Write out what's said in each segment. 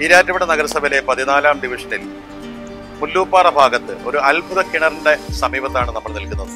ഈരാറ്റുപുഴ നഗരസഭയിലെ പതിനാലാം ഡിവിഷനിൽ മുല്ലൂപ്പാറ ഭാഗത്ത് ഒരു അത്ഭുത കിണറിന്റെ സമീപത്താണ് നമ്മൾ നിൽക്കുന്നത്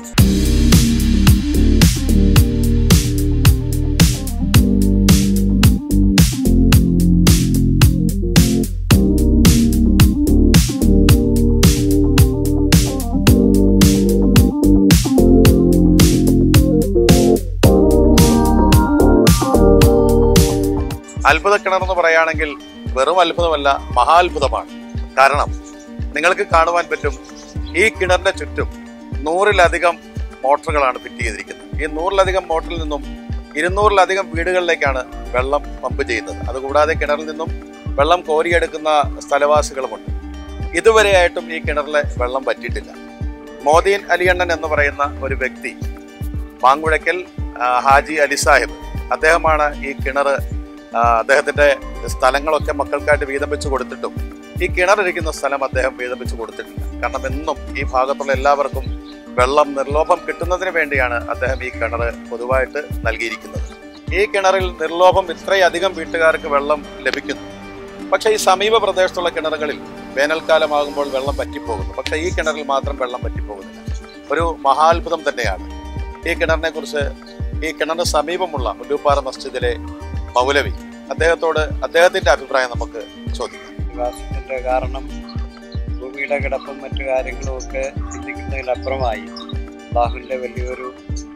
അത്ഭുത കിണർ എന്ന് പറയുകയാണെങ്കിൽ വെറും അത്ഭുതമല്ല മഹാത്ഭുതമാണ് കാരണം നിങ്ങൾക്ക് കാണുവാൻ പറ്റും ഈ കിണറിന്റെ ചുറ്റും നൂറിലധികം മോട്ടറുകളാണ് ഫിറ്റ് ചെയ്തിരിക്കുന്നത് ഈ നൂറിലധികം മോട്ടറിൽ നിന്നും ഇരുന്നൂറിലധികം വീടുകളിലേക്കാണ് വെള്ളം പമ്പ് ചെയ്യുന്നത് അതുകൂടാതെ കിണറിൽ നിന്നും വെള്ളം കോരിയെടുക്കുന്ന സ്ഥലവാസികളുമുണ്ട് ഇതുവരെയായിട്ടും ഈ കിണറിലെ വെള്ളം പറ്റിയിട്ടില്ല മോദീൻ അലിയണ്ണൻ എന്ന് പറയുന്ന ഒരു വ്യക്തി മാങ്കുഴക്കൽ ആ, ഹാജി അലി സാഹിബ് അദ്ദേഹമാണ് ഈ കിണർ ആ, അദ്ദേഹത്തിന്റെ സ്ഥലങ്ങളൊക്കെ മക്കൾക്കായിട്ട് വീതം വെച്ച് കൊടുത്തിട്ടും ഈ കിണറിരിക്കുന്ന സ്ഥലം അദ്ദേഹം വീതം വെച്ച് കൊടുത്തിട്ടില്ല കാരണം എന്നും ഈ ഭാഗത്തുള്ള എല്ലാവർക്കും വെള്ളം നിർലോഭം കിട്ടുന്നതിന് വേണ്ടിയാണ് അദ്ദേഹം ഈ കിണർ പൊതുവായിട്ട് നൽകിയിരിക്കുന്നത് ഈ കിണറിൽ നിർലോഭം ഇത്രയധികം വീട്ടുകാർക്ക് വെള്ളം ലഭിക്കുന്നു പക്ഷേ ഈ സമീപ പ്രദേശത്തുള്ള കിണറുകളിൽ വേനൽക്കാലമാകുമ്പോൾ വെള്ളം പറ്റിപ്പോകുന്നു പക്ഷേ ഈ കിണറിൽ മാത്രം വെള്ളം പറ്റിപ്പോകുന്നില്ല ഒരു മഹാത്ഭുതം തന്നെയാണ് ഈ കിണറിനെ കുറിച്ച് ഈ കിണറിന് സമീപമുള്ള മുല്ലൂപ്പാറ മസ്ജിദിലെ മൗലവി അദ്ദേഹത്തോട് അദ്ദേഹത്തിന്റെ അഭിപ്രായം നമുക്ക് ചോദിക്കാം വികാസത്തിന്റെ കാരണം ഭൂമിയുടെ കിടപ്പും മറ്റു കാര്യങ്ങളും ഒക്കെ ചിന്തിക്കുന്നതിനപ്പുറമായി അള്ളാഹുവിന്റെ വലിയൊരു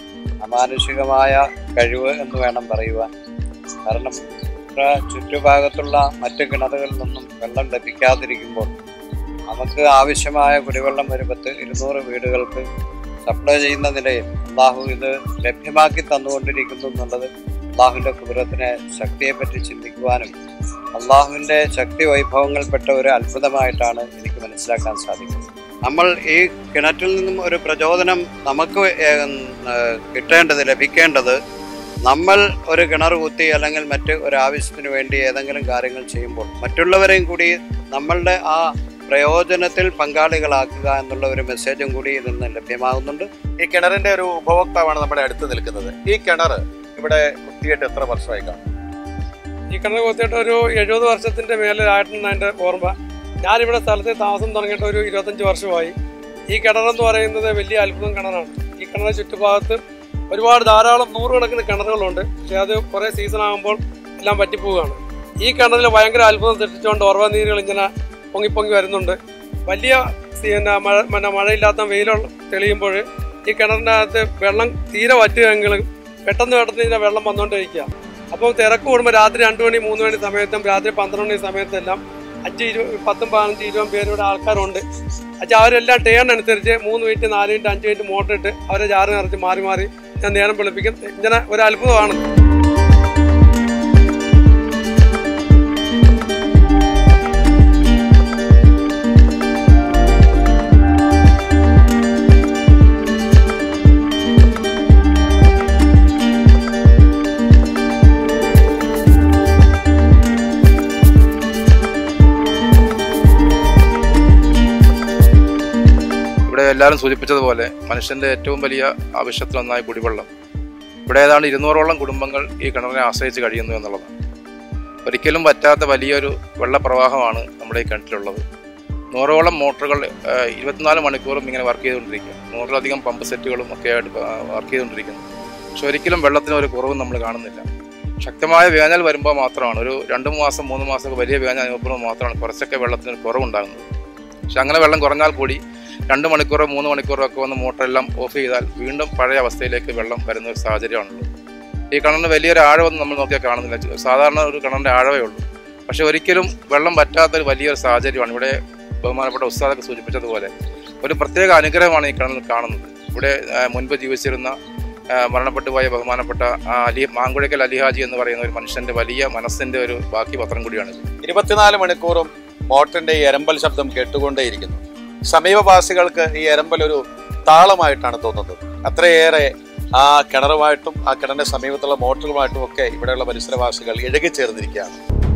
അമാനുഷികമായ കഴിവ് എന്ന് വേണം പറയുവാൻ കാരണം ഇത്ര ചുറ്റുഭാഗത്തുള്ള മറ്റ് കിണറുകളിൽ നിന്നും വെള്ളം ലഭിക്കാതിരിക്കുമ്പോൾ നമുക്ക് ആവശ്യമായ കുടിവെള്ളം ഒരു പത്ത് ഇരുന്നൂറ് വീടുകൾക്ക് സപ്ലൈ ചെയ്യുന്ന നിലയിൽ അള്ളാഹു ഇത് ലഭ്യമാക്കി തന്നുകൊണ്ടിരിക്കുന്നു എന്നുള്ളത് അള്ളാഹുവിന്റെ കുതിരത്തിനെ ശക്തിയെപ്പറ്റി ചിന്തിക്കുവാനും അള്ളാഹുവിന്റെ ശക്തി വൈഭവങ്ങൾപ്പെട്ട ഒരു അത്ഭുതമായിട്ടാണ് എനിക്ക് മനസ്സിലാക്കാൻ സാധിക്കുന്നത് നമ്മൾ ഈ കിണറ്റിൽ നിന്നും ഒരു പ്രചോദനം നമുക്ക് ഏഹ്, ഏഹ്, കിട്ടേണ്ടത് ലഭിക്കേണ്ടത് നമ്മൾ ഒരു കിണർ കുത്തി അല്ലെങ്കിൽ മറ്റ് ഒരു ആവശ്യത്തിന് വേണ്ടി ഏതെങ്കിലും കാര്യങ്ങൾ ചെയ്യുമ്പോൾ മറ്റുള്ളവരെയും കൂടി നമ്മളുടെ ആ പ്രയോജനത്തിൽ പങ്കാളികളാക്കുക എന്നുള്ള ഒരു മെസ്സേജും കൂടി ഇതിൽ നിന്ന് ലഭ്യമാകുന്നുണ്ട് ഈ കിണറിന്റെ ഒരു ഉപഭോക്താവാണ് നമ്മുടെ അടുത്ത് നിൽക്കുന്നത് ഈ കിണർ ഇവിടെ കുത്തിയിട്ട് എത്ര വർഷമായി കാണും ഈ കിണർ കൊത്തിയിട്ട് ഒരു എഴുപത് വർഷത്തിന്റെ മേലിലായിട്ടുണ്ട് എൻ്റെ ഓർമ്മ ഞാനിവിടെ സ്ഥലത്ത് താമസം തുടങ്ങിയിട്ട് ഒരു ഇരുപത്തഞ്ച് വർഷമായി ഈ കിണറെന്ന് പറയുന്നത് വലിയ അത്ഭുതം കിണറാണ് ഈ കിണർ ചുറ്റുഭാഗത്ത് ഒരുപാട് ധാരാളം നൂറുകണക്കിന് കിണറുകളുണ്ട് പക്ഷെ അത് കുറേ സീസൺ ആകുമ്പോൾ എല്ലാം പറ്റിപ്പോവുകയാണ് ഈ കിണറിൽ ഭയങ്കര അത്ഭുതം സൃഷ്ടിച്ചുകൊണ്ട് ഉറവ നീരുകൾ ഇങ്ങനെ പൊങ്ങി പൊങ്ങി വരുന്നുണ്ട് വലിയ സീ- പിന്നെ മഴ പിന്നെ മഴയില്ലാത്ത വെയിലുള്ള തെളിയുമ്പോൾ ഈ കിണറിൻ്റെ അകത്ത് വെള്ളം തീരെ വറ്റുകയെങ്കിലും പെട്ടെന്ന് പെട്ടെന്ന് ഇതിന്റെ വെള്ളം വന്നുകൊണ്ടിരിക്കുക അപ്പോൾ തിരക്ക് കൂടുമ്പോൾ രാത്രി രണ്ടു മണി മൂന്ന് മണി സമയത്തും രാത്രി പന്ത്രണ്ട് മണി സമയത്തെല്ലാം അഞ്ച് ഇരുപത് പത്തും പതിനഞ്ച് ഇരുപതും പേര് ഇവിടെ ആൾക്കാരുണ്ട് അച്ഛാ അവരെല്ലാം ടേൺ അനുസരിച്ച് മൂന്ന് മിനിറ്റ് നാല് മിനിറ്റ് അഞ്ച് മിനിറ്റ് മോട്ടർ ഇട്ട് അവരെ ജാറ് നിറച്ച് മാറി മാറി ഞാൻ നേരം വെളുപ്പിക്കും ഇങ്ങനെ ഒരു അത്ഭുതമാണ് ഇവിടെ എല്ലാവരും സൂചിപ്പിച്ചതുപോലെ മനുഷ്യന്റെ ഏറ്റവും വലിയ ആവശ്യത്തിലൊന്നായ കുടിവെള്ളം ഇവിടെ ഏതാണ്ട് ഇരുന്നൂറോളം കുടുംബങ്ങൾ ഈ കിണറിനെ ആശ്രയിച്ച് കഴിയുന്നു എന്നുള്ളതാണ് ഒരിക്കലും പറ്റാത്ത വലിയൊരു വെള്ളപ്രവാഹമാണ് നമ്മുടെ ഈ കിണറ്റിലുള്ളത് നൂറോളം മോട്ടറുകൾ ആ, ഇരുപത്തിനാല് മണിക്കൂറും ഇങ്ങനെ വർക്ക് ചെയ്തുകൊണ്ടിരിക്കുക നൂറിലധികം പമ്പ് സെറ്റുകളും ഒക്കെ ആയിട്ട് വർക്ക് ചെയ്തുകൊണ്ടിരിക്കുന്നു പക്ഷെ ഒരിക്കലും വെള്ളത്തിന് ഒരു കുറവും നമ്മൾ കാണുന്നില്ല ശക്തമായ വേനൽ വരുമ്പോൾ മാത്രമാണ് ഒരു രണ്ട് മാസം മൂന്ന് മാസമൊക്കെ വലിയ വേനൽ അനുഭവപ്പെടുമ്പോൾ മാത്രമാണ് കുറച്ചൊക്കെ വെള്ളത്തിന് ഒരു കുറവുണ്ടാകുന്നത് പക്ഷെ അങ്ങനെ വെള്ളം കുറഞ്ഞാൽ കൂടി രണ്ട് മണിക്കൂറോ മൂന്ന് മണിക്കൂറോ ഒക്കെ വന്ന് മോട്ടറെല്ലാം ഓഫ് ചെയ്താൽ വീണ്ടും പഴയ അവസ്ഥയിലേക്ക് വെള്ളം വരുന്ന ഒരു സാഹചര്യമാണുള്ളത് ഈ കിണറിന് വലിയൊരു ആഴമൊന്നും നമ്മൾ നോക്കിയാൽ കാണുന്നില്ല സാധാരണ ഒരു കിണറിൻ്റെ ആഴമേ ഉള്ളൂ പക്ഷെ ഒരിക്കലും വെള്ളം പറ്റാത്ത ഒരു വലിയൊരു സാഹചര്യമാണ് ഇവിടെ ബഹുമാനപ്പെട്ട ഉസ്താദൊക്കെ സൂചിപ്പിച്ചതുപോലെ ഒരു പ്രത്യേക അനുഗ്രഹമാണ് ഈ കിണറിൽ കാണുന്നത് ഇവിടെ ആ, മുൻപ് ജീവിച്ചിരുന്ന ആ, മരണപ്പെട്ടു പോയ ബഹുമാനപ്പെട്ട ആ അലി മാങ്കുഴക്കൽ അലിഹാജി എന്ന് പറയുന്ന ഒരു മനുഷ്യന്റെ വലിയ മനസ്സിന്റെ ഒരു ബാക്കി പത്രം കൂടിയാണിത് ഇരുപത്തിനാല് മണിക്കൂറും മോട്ടറിന്റെ ഈ എരമ്പൽ ശബ്ദം കേട്ടുകൊണ്ടേയിരിക്കുന്നു സമീപവാസികൾക്ക് ഈ എരമ്പൽ ഒരു താളമായിട്ടാണ് തോന്നുന്നത് അത്രയേറെ ആ കിണറുമായിട്ടും ആ കിണറിന്റെ സമീപത്തുള്ള മോട്ടറുമായിട്ടും ഒക്കെ ഇവിടെയുള്ള പരിസരവാസികൾ ഇഴകിച്ചേർന്നിരിക്കുകയാണ്